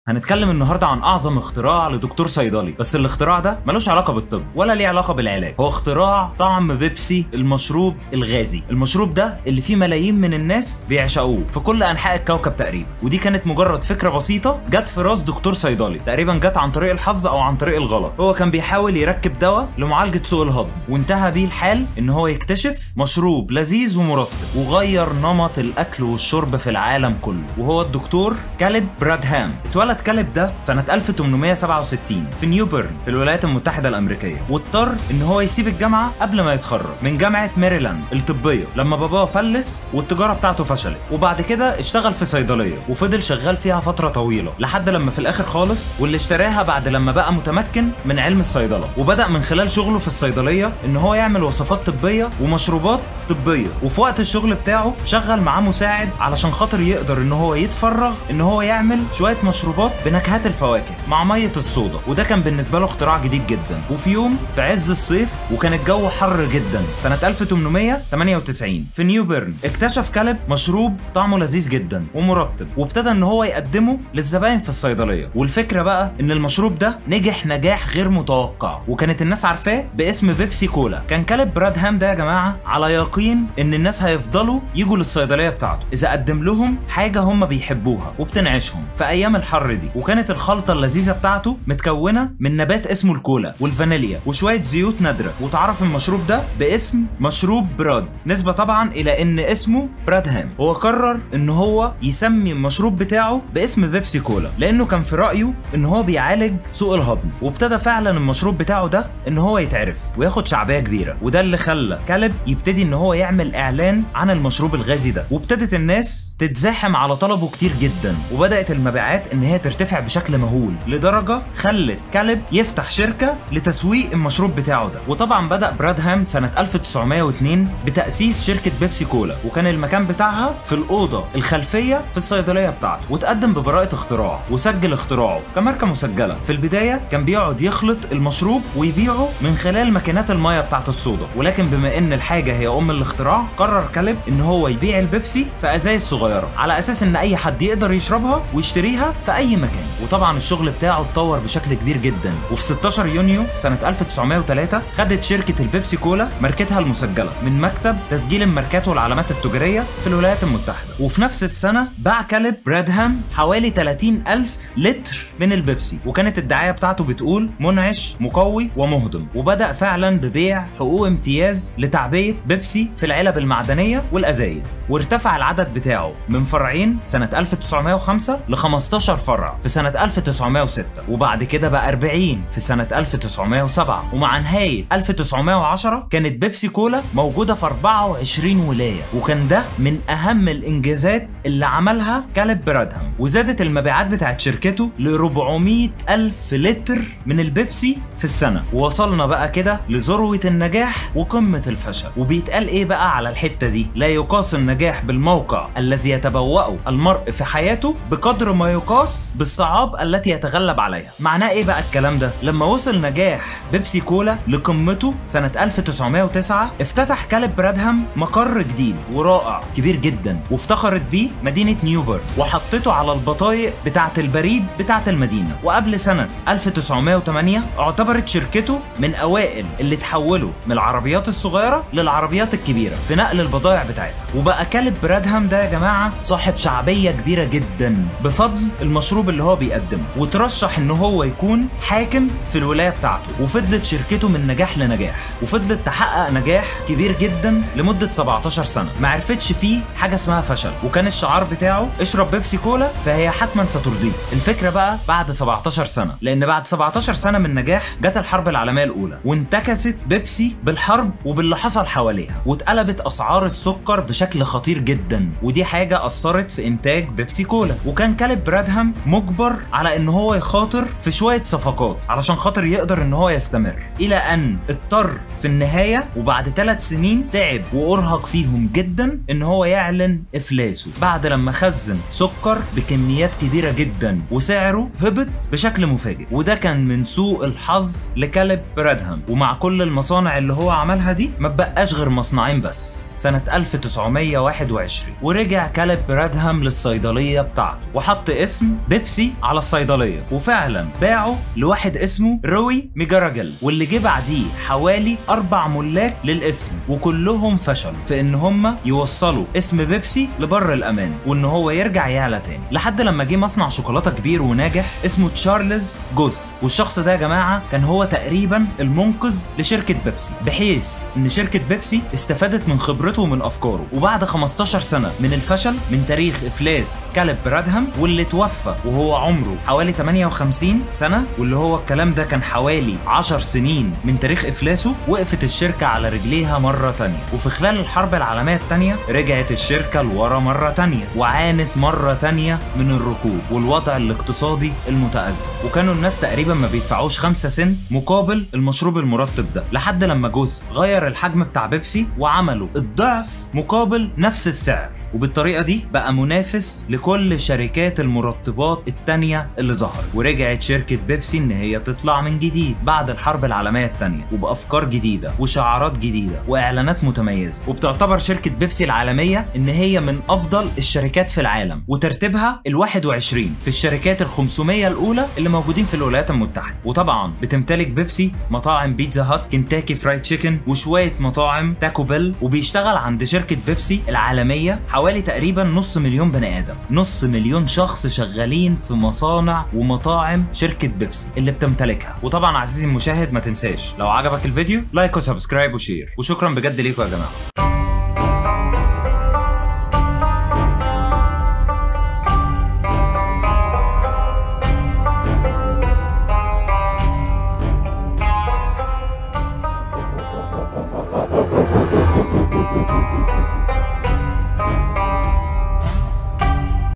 هنتكلم النهارده عن اعظم اختراع لدكتور صيدلي بس الاختراع ده ملوش علاقه بالطب ولا ليه علاقه بالعلاج هو اختراع طعم بيبسي المشروب الغازي المشروب ده اللي فيه ملايين من الناس بيعشقوه في كل انحاء الكوكب تقريبا ودي كانت مجرد فكره بسيطه جت في راس دكتور صيدلي تقريبا جت عن طريق الحظ او عن طريق الغلط هو كان بيحاول يركب دواء لمعالجه سوء الهضم وانتهى بيه الحال ان هو يكتشف مشروب لذيذ ومرطب وغير نمط الاكل والشرب في العالم كله وهو الدكتور كاليب برادهام اتولد كاليب ده سنة 1867 في نيوبرن في الولايات المتحدة الأمريكية واضطر إن هو يسيب الجامعة قبل ما يتخرج من جامعة ماريلاند الطبية لما باباه فلس والتجارة بتاعته فشلت وبعد كده اشتغل في صيدلية وفضل شغال فيها فترة طويلة لحد لما في الآخر خالص واللي اشتراها بعد لما بقى متمكن من علم الصيدلة وبدأ من خلال شغله في الصيدلية إن هو يعمل وصفات طبية ومشروبات طبية وفي وقت الشغل بتاعه شغل معاه مساعد علشان خاطر يقدر إن هو يتفرغ إن هو يعمل شوية مشروبات بنكهات الفواكه مع ميه الصودا وده كان بالنسبه له اختراع جديد جدا وفي يوم في عز الصيف وكان الجو حر جدا سنه 1898 في نيوبرن اكتشف كلب مشروب طعمه لذيذ جدا ومرطب وابتدى ان هو يقدمه للزباين في الصيدليه والفكره بقى ان المشروب ده نجح نجاح غير متوقع وكانت الناس عارفاه باسم بيبسي كولا كان كلب برادهام ده يا جماعه على يقين ان الناس هيفضلوا يجوا للصيدليه بتاعته اذا قدم لهم حاجه هم بيحبوها وبتنعشهم في ايام الحر دي وكانت الخلطة اللذيذة بتاعته متكونة من نبات اسمه الكولا والفانيليا وشوية زيوت نادرة وتعرف المشروب ده باسم مشروب براد نسبة طبعا إلى إن اسمه برادهام هو قرر إن هو يسمي المشروب بتاعه باسم بيبسي كولا لأنه كان في رأيه إن هو بيعالج سوء الهضم وابتدى فعلا المشروب بتاعه ده إن هو يتعرف وياخد شعبية كبيرة وده اللي خلى كالب يبتدي إن هو يعمل إعلان عن المشروب الغازي ده وابتدت الناس تتزاحم على طلبه كتير جدا وبدأت المبيعات إن هي ترتفع بشكل مهول لدرجة خلت كالب يفتح شركة لتسويق المشروب بتاعه ده وطبعا بدأ برادهام سنة 1902 بتأسيس شركة بيبسي كولا وكان المكان بتاعها في الأوضة الخلفية في الصيدلية بتاعته وتقدم ببراءة اختراع وسجل اختراعه كماركة مسجلة في البداية كان بيقعد يخلط المشروب ويبيعه من خلال ماكينات المية بتاعت الصودا ولكن بما ان الحاجة هي ام الاختراع قرر كالب ان هو يبيع البيبسي في ازايز صغيرة على اساس ان اي حد يقدر يشربها ويشتريها في اي مكان وطبعا الشغل بتاعه اتطور بشكل كبير جدا وفي 16 يونيو سنة 1903 خدت شركة البيبسي كولا ماركتها المسجلة من مكتب تسجيل الماركات والعلامات التجارية في الولايات المتحدة وفي نفس السنة باع كالب برادهام حوالي 30 ألف لتر من البيبسي وكانت الدعاية بتاعته بتقول منعش مقوي ومهضم وبدأ فعلا ببيع حقوق امتياز لتعبئة بيبسي في العلب المعدنية والأزايز وارتفع العدد بتاعه من فرعين سنة 1905 ل 15 فرع في سنة 1906 وبعد كده بقى 40 في سنة 1907 ومع نهاية 1910 كانت بيبسي كولا موجودة في 24 ولاية وكان ده من أهم الإنجازات اللي عملها كالب برادهام وزادت المبيعات بتاعت شركته ل 400 ألف لتر من البيبسي في السنة ووصلنا بقى كده لذروة النجاح وقمة الفشل وبيتقال إيه بقى على الحتة دي لا يقاس النجاح بالموقع الذي يتبوأه المرء في حياته بقدر ما يقاس بالصعاب التي يتغلب عليها معناه ايه بقى الكلام ده لما وصل نجاح بيبسي كولا لقمته سنة 1909 افتتح كالب برادهام مقر جديد ورائع كبير جدا وافتخرت بيه مدينة نيوبر وحطته على البطايق بتاعة البريد بتاعة المدينة وقبل سنة 1908 اعتبرت شركته من اوائل اللي تحولوا من العربيات الصغيرة للعربيات الكبيرة في نقل البضائع بتاعتها وبقى كالب برادهام ده يا جماعة صاحب شعبية كبيرة جدا بفضل المشروب اللي هو بيقدمه وترشح ان هو يكون حاكم في الولايه بتاعته وفضلت شركته من نجاح لنجاح وفضلت تحقق نجاح كبير جدا لمده 17 سنه ما عرفتش فيه حاجه اسمها فشل وكان الشعار بتاعه اشرب بيبسي كولا فهي حتما سترضيك الفكره بقى بعد 17 سنه لان بعد 17 سنه من نجاح جت الحرب العالميه الاولى وانتكست بيبسي بالحرب وباللي حصل حواليها واتقلبت اسعار السكر بشكل خطير جدا ودي حاجه اثرت في انتاج بيبسي كولا وكان كالب برادهام مجبر على ان هو يخاطر في شويه صفقات علشان خاطر يقدر ان هو يستمر الى ان اضطر في النهايه وبعد ثلاث سنين تعب وارهق فيهم جدا ان هو يعلن افلاسه بعد بعد لما خزن سكر بكميات كبيرة جدا وسعره هبط بشكل مفاجئ وده كان من سوء الحظ لكالب برادهام ومع كل المصانع اللي هو عملها دي ما بقاش غير مصنعين بس سنة 1921 ورجع كالب برادهام للصيدلية بتاعته وحط اسم بيبسي على الصيدلية وفعلا باعه لواحد اسمه روي ميجراجل واللي جه بعديه حوالي أربع ملاك للاسم وكلهم فشلوا في إن هم يوصلوا اسم بيبسي لبر الأمان وإن هو يرجع يعلى تاني لحد لما جه مصنع شوكولاتة كبير وناجح اسمه تشارلز جوث والشخص ده يا جماعة كان هو تقريبا المنقذ لشركة بيبسي بحيث إن شركة بيبسي استفادت من خبرته ومن أفكاره وبعد 15 سنة من الفشل من تاريخ إفلاس كالب برادهام واللي توفى وهو عمره حوالي 58 سنة واللي هو الكلام ده كان حوالي 10 سنين من تاريخ إفلاسه وقفت الشركة على رجليها مرة تانية وفي خلال الحرب العالمية التانية رجعت الشركة لورا مرة تانية وعانت مرة تانية من الركود والوضع الاقتصادي المتأزم وكانوا الناس تقريبا ما بيدفعوش 5 سنت مقابل المشروب المرطب ده لحد لما جوث غير الحجم بتاع بيبسي وعملوا الضعف مقابل نفس السعر وبالطريقة دي بقى منافس لكل شركات المرطبات التانية اللي ظهر ورجعت شركة بيبسي ان هي تطلع من جديد بعد الحرب العالمية التانية وبأفكار جديدة وشعارات جديدة وإعلانات متميزة وبتعتبر شركة بيبسي العالمية ان هي من أفضل الشركات في العالم وترتيبها ال 21 في الشركات ال 500 الأولى اللي موجودين في الولايات المتحدة وطبعا بتمتلك بيبسي مطاعم بيتزا هات كنتاكي فرايد تشيكن وشوية مطاعم تاكو بيل وبيشتغل عند شركة بيبسي العالمية حوالي تقريبا نص مليون بني ادم نص مليون شخص شغالين في مصانع ومطاعم شركه بيبسي اللي بتمتلكها وطبعا عزيزي المشاهد ما تنساش لو عجبك الفيديو لايك وسبسكرايب وشير وشكرا بجد ليكم يا جماعه